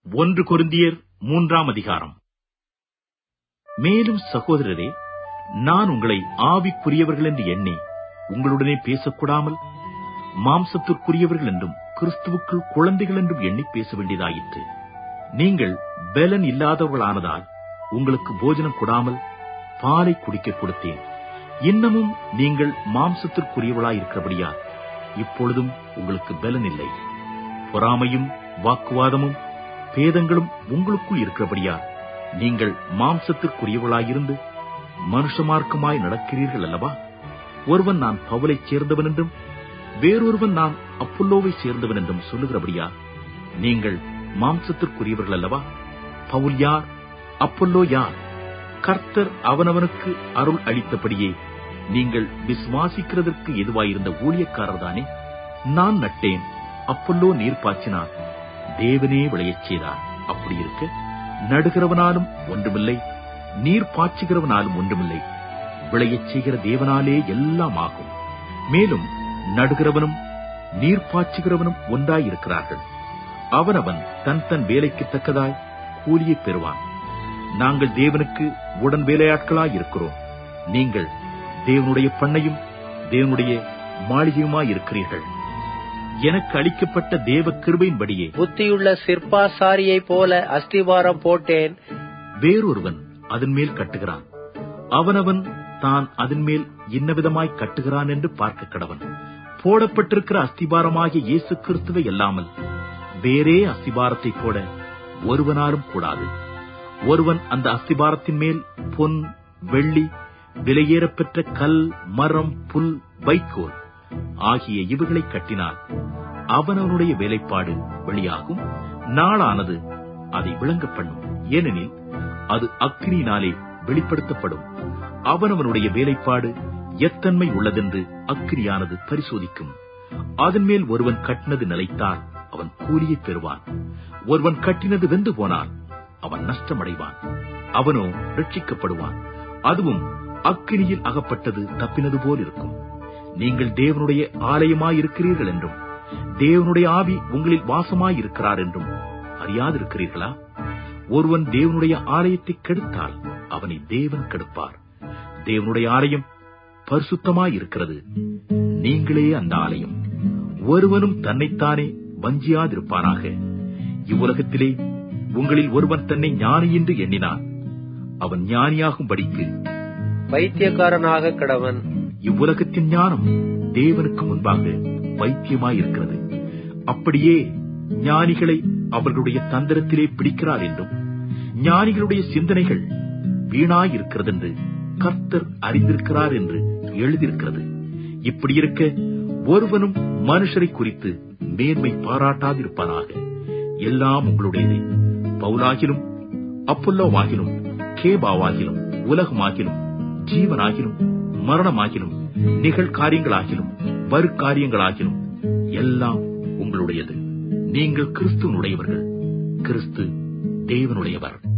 ஒன்று கொரிந்தியர் மூன்றாம் அதிகாரம் மேலும் சகோதரரே நான் உங்களை ஆவிக்குரியவர்கள் என்று எண்ணி உங்களுடனே பேசக்கூடாமல் மாம்சத்திற்குரியவர்கள் என்றும் கிறிஸ்துவுக்குள் குழந்தைகள் என்றும் எண்ணி பேச வேண்டியதாயிற்று நீங்கள் பலன் இல்லாதவர்களானதால் உங்களுக்கு போஜனம் கொடாமல் பாலை குடிக்க கொடுத்தேன் இன்னமும் நீங்கள் மாம்சத்திற்குரியவளாயிருக்கிறபடியா இப்பொழுதும் உங்களுக்கு பலன் இல்லை பொறாமையும் வாக்குவாதமும் பேதங்களும் உங்களுக்குள் இருக்கிறபடியா நீங்கள் மாம்சத்திற்குரியவளாயிருந்து மனுஷமார்க்கமாய் நடக்கிறீர்கள் அல்லவா ஒருவன் நான் பவுலைச் சேர்ந்தவன் என்றும் வேறொருவன் நான் அப்பல்லோவை சேர்ந்தவன் என்றும் சொல்லுகிறபடியா நீங்கள் மாம்சத்திற்குரியவர்கள் அல்லவா பவுல் யார் அப்பல்லோ யார் கர்த்தர் அவனவனுக்கு அருள் அளித்தபடியே நீங்கள் விசுவாசிக்கிறதற்கு எதுவாயிருந்த ஊழியக்காரர் தானே நான் நட்டேன் அப்பல்லோ நீர் பாய்ச்சினார் தேவனே விளையச் செய்தார் அப்படி இருக்க நடுகிறவனாலும் ஒன்றுமில்லை நீர் பாய்ச்சுகிறவனாலும் ஒன்றுமில்லை விளையச் செய்கிற தேவனாலே எல்லாம் ஆகும் மேலும் நடுகிறவனும் நீர் பாய்ச்சுகிறவனும் ஒன்றாயிருக்கிறார்கள் அவனவன் தன் தன் வேலைக்கு தக்கதாய் கூலியை பெறுவான் நாங்கள் தேவனுக்கு உடன் வேலையாட்களாய் இருக்கிறோம் நீங்கள் தேவனுடைய பண்ணையும் தேவனுடைய மாளிகையுமாய் இருக்கிறீர்கள் எனக்கு அளிக்கப்பட்ட தேவ கிருபையின்படியே புத்தியுள்ள சிற்பாசாரியைப் போல அஸ்திவாரம் போட்டேன் வேறொருவன் அதன் மேல் கட்டுகிறான் அவனவன் தான் அதன் மேல் இன்னவிதமாய் கட்டுகிறான் என்று பார்க்க கடவன் போடப்பட்டிருக்கிற அஸ்திபாரமாகிய இயேசு கிறிஸ்துவை அல்லாமல் வேறே அஸ்திபாரத்தை போட ஒருவனாலும் கூடாது ஒருவன் அந்த அஸ்திபாரத்தின் மேல் பொன் வெள்ளி விலையேறப்பெற்ற கல் மரம் புல் வைக்கோல் ஆகிய இவைகளை கட்டினால் அவனவனுடைய வேலைப்பாடு வெளியாகும் நாளானது அதை விளங்க பண்ணும் ஏனெனில் அது அக்னியினாலே வெளிப்படுத்தப்படும் அவனவனுடைய வேலைப்பாடு எத்தன்மை உள்ளதென்று அக்னியானது பரிசோதிக்கும் அதன் மேல் ஒருவன் கட்டினது நிலைத்தால் அவன் கூலியை பெறுவான் ஒருவன் கட்டினது வெந்து போனால் அவன் நஷ்டமடைவான் அவனோ ரட்சிக்கப்படுவான் அதுவும் அக்கினியில் அகப்பட்டது தப்பினது போல் இருக்கும் நீங்கள் தேவனுடைய ஆலயமாயிருக்கிறீர்கள் என்றும் தேவனுடைய ஆவி உங்களில் வாசமாயிருக்கிறார் என்றும் அறியாதிருக்கிறீர்களா ஒருவன் தேவனுடைய ஆலயத்தை கெடுத்தால் அவனை தேவன் கெடுப்பார் தேவனுடைய ஆலயம் பரிசுத்தமாயிருக்கிறது நீங்களே அந்த ஆலயம் ஒருவனும் தன்னைத்தானே வஞ்சியாதிருப்பானாக இவ்வுலகத்திலே உங்களில் ஒருவன் தன்னை ஞானி என்று எண்ணினான் அவன் ஞானியாகும்படிக்கு பைத்தியக்காரனாக கடவன் இவ்வுலகத்தின் ஞானம் தேவனுக்கு முன்பாக பைத்தியமாயிருக்கிறது அப்படியே ஞானிகளை அவர்களுடைய தந்திரத்திலே பிடிக்கிறார் என்றும் ஞானிகளுடைய சிந்தனைகள் வீணாயிருக்கிறது என்று கர்த்தர் அறிந்திருக்கிறார் என்று எழுதியிருக்கிறது இப்படி இருக்க ஒருவனும் மனுஷரை குறித்து மேன்மை பாராட்டாதிருப்பானாக எல்லாம் உங்களுடையதே பவுலாகிலும் அப்பல்லோவாகிலும் கேபாவாகிலும் உலகமாகிலும் ஜீவனாகிலும் மரணமாகிலும் நிகழ்காரியங்களாகிலும் வருக்காரியங்களாகிலும் எல்லாம் உங்களுடையது நீங்கள் கிறிஸ்துவனுடையவர்கள் கிறிஸ்து தேவனுடையவர்